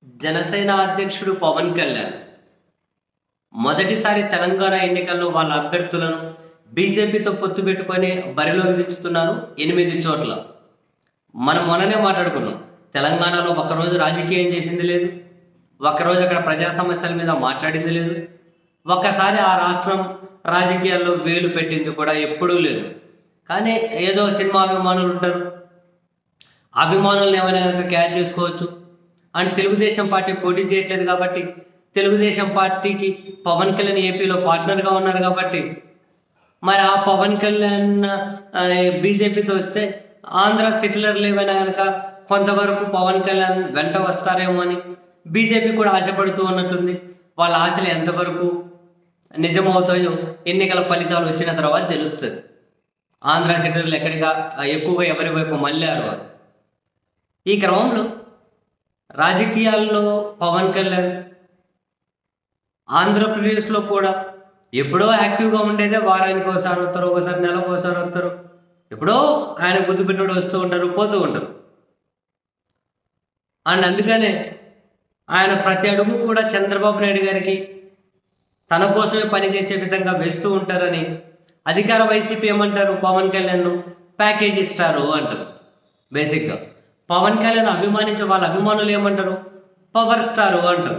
జనసేన అధ్యక్షుడు పవన్ కళ్యాణ్ మొదటిసారి తెలంగాణ ఎన్నికల్లో వాళ్ళ అభ్యర్థులను బీజేపీతో పొత్తు పెట్టుకొని బరిలోకి దించుతున్నారు ఎనిమిది చోట్ల మనం మొన్ననే మాట్లాడుకున్నాం తెలంగాణలో ఒక్కరోజు రాజకీయం చేసింది లేదు ఒక్కరోజు అక్కడ ప్రజా సమస్యల మీద మాట్లాడింది లేదు ఒక్కసారి ఆ రాష్ట్రం రాజకీయాల్లో వేలు పెట్టింది కూడా ఎప్పుడూ లేదు కానీ ఏదో సినిమా అభిమానులు ఉంటారు అభిమానులను ఏమైనా కనుక క్యాచ్ చేసుకోవచ్చు అండ్ తెలుగుదేశం పార్టీ పోటీ చేయట్లేదు కాబట్టి తెలుగుదేశం పార్టీకి పవన్ కళ్యాణ్ ఏపీలో పార్ట్నర్గా ఉన్నారు కాబట్టి మరి ఆ పవన్ కళ్యాణ్ ఆ, బీజేపీతో వస్తే ఆంధ్ర సెటిలర్లు ఏమైనా కనుక కొంతవరకు పవన్ కళ్యాణ్ వెంట వస్తారేమో అని బీజేపీ కూడా ఆశపడుతూ ఉన్నట్టుంది వాళ్ళ ఆశలు ఎంతవరకు నిజమవుతాయో ఎన్నికల ఫలితాలు వచ్చిన తర్వాత తెలుస్తుంది ఆంధ్ర సెటిలర్లు ఎక్కడిగా ఎక్కువగా ఎవరి వైపు మళ్ళారు అని ఈ క్రమంలో రాజకీయాల్లో పవన్ కళ్యాణ్ ఆంధ్రప్రదేశ్లో కూడా ఎప్పుడో యాక్టివ్గా ఉండేదే వారానికి ఒకసారి వస్తారు ఒకసారి నెలకు ఒకసారి వస్తారు ఎప్పుడో ఆయన గుర్తు పెట్టినప్పుడు వస్తూ ఉంటారు పోతూ ఉంటారు అండ్ అందుకనే ఆయన ప్రతి అడుగు కూడా చంద్రబాబు నాయుడు గారికి తన కోసమే పనిచేసే విధంగా వేస్తూ ఉంటారని అధికార వైసీపీ ఏమంటారు పవన్ కళ్యాణ్ ప్యాకేజ్ ఇస్తారు అంటారు బేసిక్గా పవన్ కళ్యాణ్ అభిమానించే వాళ్ళ అభిమానులు ఏమంటారు పవర్ స్టారు అంటారు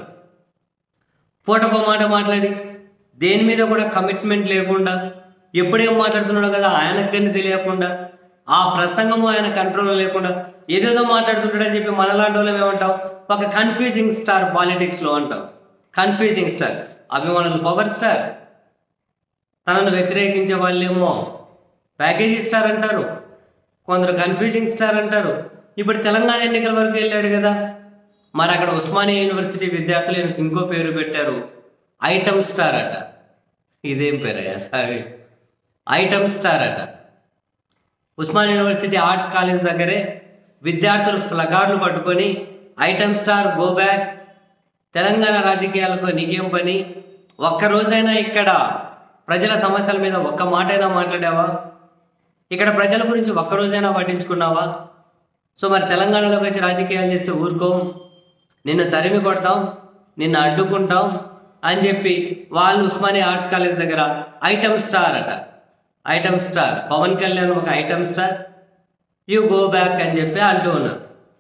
పూటకో మాట మాట్లాడి దేని మీద కూడా కమిట్మెంట్ లేకుండా ఎప్పుడేం మాట్లాడుతున్నాడో కదా ఆయనకు కానీ తెలియకుండా ఆ ప్రసంగము ఆయన కంట్రోల్లో లేకుండా ఏదేదో మాట్లాడుతుంటాడని చెప్పి మనలాంటి వాళ్ళం ఏమంటాం ఒక కన్ఫ్యూజింగ్ స్టార్ పాలిటిక్స్లో అంటాం కన్ఫ్యూజింగ్ స్టార్ అభిమానులు పవర్ స్టార్ తనను వ్యతిరేకించే వాళ్ళేమో ప్యాకేజీ స్టార్ అంటారు కొందరు కన్ఫ్యూజింగ్ స్టార్ అంటారు ఇప్పుడు తెలంగాణ ఎన్నికల వరకు వెళ్ళాడు కదా మరి అక్కడ ఉస్మానియా యూనివర్సిటీ విద్యార్థులు ఈయనకి ఇంకో పేరు పెట్టారు ఐటమ్ స్టార్ అట ఇదేం పేరయ్యా సారీ ఐటమ్ స్టార్ అట ఉస్మాన్ యూనివర్సిటీ ఆర్ట్స్ కాలేజ్ దగ్గరే విద్యార్థులు ఫ్లగార్లు పట్టుకొని item star go back Telangana రాజకీయాలకు నీకేం పని ఒక్క రోజైనా ఇక్కడ ప్రజల సమస్యల మీద ఒక్క మాటైనా మాట్లాడావా ఇక్కడ ప్రజల గురించి ఒక్క రోజైనా పట్టించుకున్నావా సో మరి తెలంగాణలోకి వచ్చి రాజకీయాలు చేస్తే ఊరుకోం నిన్ను తరిమి కొడతాం నిన్ను అడ్డుకుంటాం అని చెప్పి వాళ్ళు ఉస్మానియా ఆర్ట్స్ కాలేజ్ దగ్గర ఐటమ్ స్టార్ అట ఐటమ్ స్టార్ పవన్ కళ్యాణ్ ఒక item star you go back అని చెప్పి అంటూ ఉన్నారు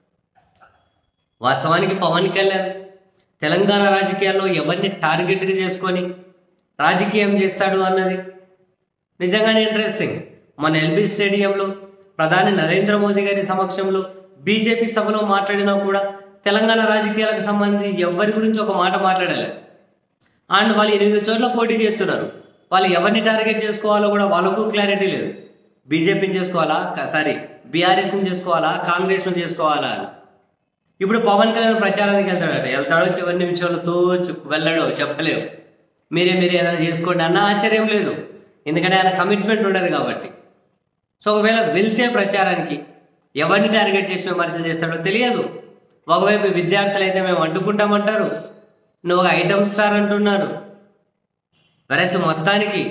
వాస్తవానికి పవన్ కళ్యాణ్ తెలంగాణ రాజకీయాల్లో ఎవరిని టార్గెట్గా చేసుకొని రాజకీయం చేస్తాడు అన్నది నిజంగానే ఇంట్రెస్టింగ్ మన ఎల్బీ స్టేడియంలో ప్రధాని నరేంద్ర మోదీ గారి సమక్షంలో బీజేపీ సభలో మాట్లాడినా కూడా తెలంగాణ రాజకీయాలకు సంబంధించి ఎవరి గురించి ఒక మాట మాట్లాడాలి అండ్ వాళ్ళు ఎనిమిది చోట్ల పోటీ చేస్తున్నారు వాళ్ళు ఎవరిని టార్గెట్ చేసుకోవాలో కూడా వాళ్ళకు క్లారిటీ లేదు బీజేపీని చేసుకోవాలా సారీ బీఆర్ఎస్ని చేసుకోవాలా కాంగ్రెస్ను చేసుకోవాలా అని ఇప్పుడు పవన్ కళ్యాణ్ ప్రచారానికి వెళ్తాడట వెళ్తాడో చివరి నిమిషంలో తోచు వెళ్ళడో చెప్పలేవు మీరే మీరే ఏదైనా చేసుకోండి అన్న ఆశ్చర్యం లేదు ఎందుకంటే ఆయన కమిట్మెంట్ ఉండదు కాబట్టి సో ఒకవేళ వెళ్తే ప్రచారానికి ఎవరిని టార్గెట్ చేసి విమర్శలు చేస్తాడో తెలియదు ఒకవైపు విద్యార్థులు అయితే మేము అడ్డుకుంటామంటారు నువ్వు ఒక ఐటమ్ స్టార్ అంటున్నారు వెరస్ మొత్తానికి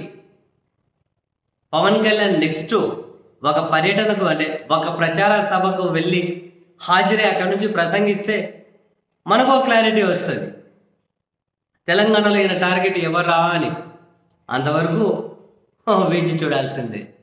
పవన్ కళ్యాణ్ నెక్స్ట్ ఒక పర్యటనకు అంటే ఒక ప్రచార సభకు వెళ్ళి హాజరై అక్కడి నుంచి ప్రసంగిస్తే మనకు ఒక క్లారిటీ వస్తుంది తెలంగాణలో ఈయన టార్గెట్ ఎవరా అని అంతవరకు వేచి చూడాల్సిందే